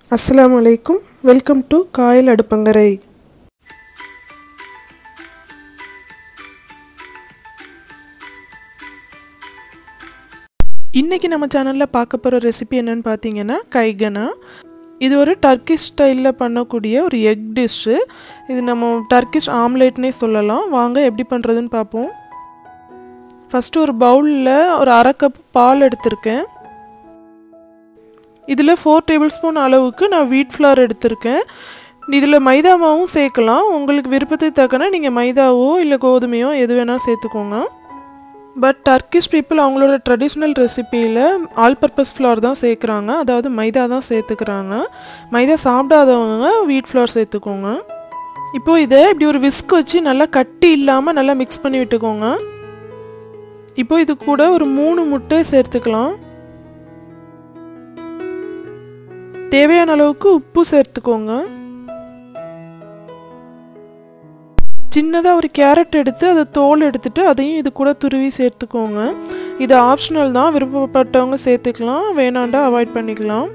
அஸ்ஸலாமு அலைக்கும் welcome to Kayal அடுப்பங்கரை இன்றைக்கி நம்ம சேனலில் பார்க்க போகிற ரெசிபி என்னன்னு பார்த்தீங்கன்னா கைகனா இது ஒரு டர்க்கிஷ் ஸ்டைலில் பண்ணக்கூடிய ஒரு எக் டிஷ்ஷு இது நம்ம டர்க்கிஷ் ஆம்லேட்னே சொல்லலாம் வாங்க எப்படி பண்ணுறதுன்னு பார்ப்போம் ஃபஸ்ட்டு ஒரு பவுலில் ஒரு அரை கப் பால் எடுத்திருக்கேன் இதில் ஃபோர் டேபிள் ஸ்பூன் அளவுக்கு நான் வீட் ஃப்ளார் எடுத்திருக்கேன் இதில் மைதா மாவும் சேர்க்கலாம் உங்களுக்கு விருப்பத்தை தக்கன நீங்கள் மைதாவோ இல்லை கோதுமையோ எது வேணால் சேர்த்துக்கோங்க பட் டர்க்கிஷ் பீப்புள் அவங்களோட ட்ரெடிஷ்னல் ரெசிப்பியில் ஆல் பர்பஸ் ஃப்ளார் தான் சேர்க்குறாங்க அதாவது மைதா தான் சேர்த்துக்கிறாங்க மைதா சாப்பிடாதவங்க வீட் ஃப்ளார் சேர்த்துக்கோங்க இப்போது இதை இப்படி ஒரு விஸ்க் வச்சு நல்லா கட்டி இல்லாமல் நல்லா மிக்ஸ் பண்ணி விட்டுக்கோங்க இப்போ இது கூட ஒரு மூணு முட்டை சேர்த்துக்கலாம் தேவையான அளவுக்கு உப்பு சேர்த்துக்கோங்க சின்னதாக ஒரு கேரட் எடுத்து அதை தோல் எடுத்துட்டு அதையும் இது கூட துருவி சேர்த்துக்கோங்க இது ஆப்ஷனல் தான் விருப்பப்பட்டவங்க சேர்த்துக்கலாம் வேணாண்டா அவாய்ட் பண்ணிக்கலாம்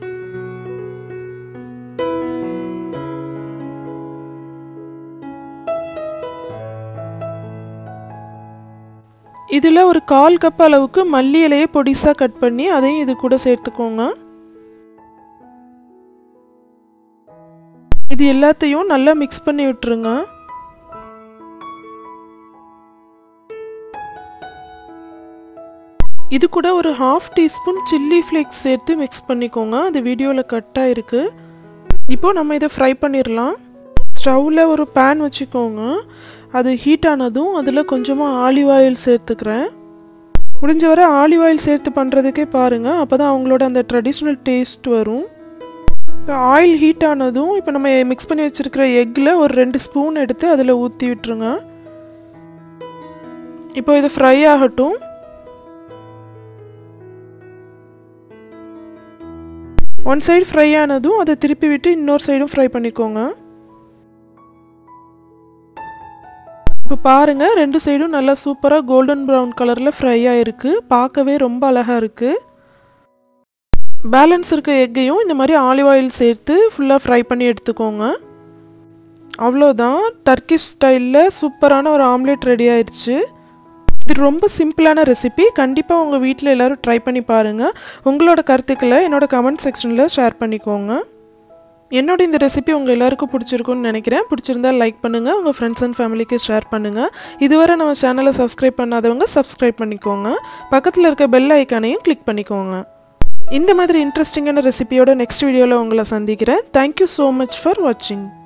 இதில் ஒரு கால் கப் அளவுக்கு மல்லி இலையை பொடிசாக கட் பண்ணி அதையும் இது கூட சேர்த்துக்கோங்க இது எல்லாத்தையும் நல்லா மிக்ஸ் பண்ணி விட்டுருங்க இது கூட ஒரு ஹாஃப் டீஸ்பூன் சில்லி ஃப்ளேக்ஸ் சேர்த்து மிக்ஸ் பண்ணிக்கோங்க அது வீடியோவில் கட்டாக இருக்குது இப்போது நம்ம இதை ஃப்ரை பண்ணிடலாம் ஸ்டவ்வில் ஒரு பேன் வச்சுக்கோங்க அது ஹீட் ஆனதும் அதில் கொஞ்சமாக ஆலிவ் ஆயில் சேர்த்துக்கிறேன் முடிஞ்ச வரை ஆலிவ் ஆயில் சேர்த்து பண்ணுறதுக்கே பாருங்கள் அப்போ தான் அவங்களோட அந்த ட்ரெடிஷ்னல் டேஸ்ட் வரும் இப்போ ஆயில் ஹீட் ஆனதும் இப்போ நம்ம மிக்ஸ் பண்ணி வச்சுருக்கிற எக்கில் ஒரு ரெண்டு ஸ்பூன் எடுத்து அதில் ஊற்றி விட்டுருங்க இப்போ இது ஃப்ரை ஆகட்டும் ஒன் சைடு ஃப்ரை ஆனதும் அதை திருப்பி விட்டு இன்னொரு சைடும் ஃப்ரை பண்ணிக்கோங்க இப்போ பாருங்கள் ரெண்டு சைடும் நல்லா சூப்பராக கோல்டன் ப்ரௌன் கலரில் ஃப்ரை ஆகிருக்கு பார்க்கவே ரொம்ப அழகாக இருக்குது பேலன்ஸ் இருக்க எக்கையும் இந்த மாதிரி ஆலிவ் ஆயில் சேர்த்து ஃபுல்லாக ஃப்ரை பண்ணி எடுத்துக்கோங்க அவ்வளோதான் டர்க்கிஷ் ஸ்டைலில் சூப்பரான ஒரு ஆம்லேட் ரெடி ஆயிடுச்சு இது ரொம்ப சிம்பிளான ரெசிபி கண்டிப்பாக உங்கள் வீட்டில் எல்லோரும் ட்ரை பண்ணி பாருங்கள் உங்களோட கருத்துக்களை என்னோட கமெண்ட் செக்ஷனில் ஷேர் பண்ணிக்கோங்க என்னோட இந்த ரெசிபி உங்கள் எல்லாருக்கும் பிடிச்சிருக்குன்னு நினைக்கிறேன் பிடிச்சிருந்தா லைக் பண்ணுங்கள் உங்கள் ஃப்ரெண்ட்ஸ் அண்ட் ஃபேமிலிக்கு ஷேர் பண்ணுங்கள் இதுவரை நம்ம சேனலை சப்ஸ்கிரைப் பண்ணாதவங்க சப்ஸ்கிரைப் பண்ணிக்கோங்க பக்கத்தில் இருக்க பெல் ஐக்கானையும் கிளிக் பண்ணிக்கோங்க இந்த மாதிரி இன்ட்ரெஸ்டிங்கான ரெசிபியோட நெக்ஸ்ட் வீடியோவில் உங்களை சந்திக்கிறேன் தேங்க்யூ ஸோ மச் ஃபார் வாட்சிங்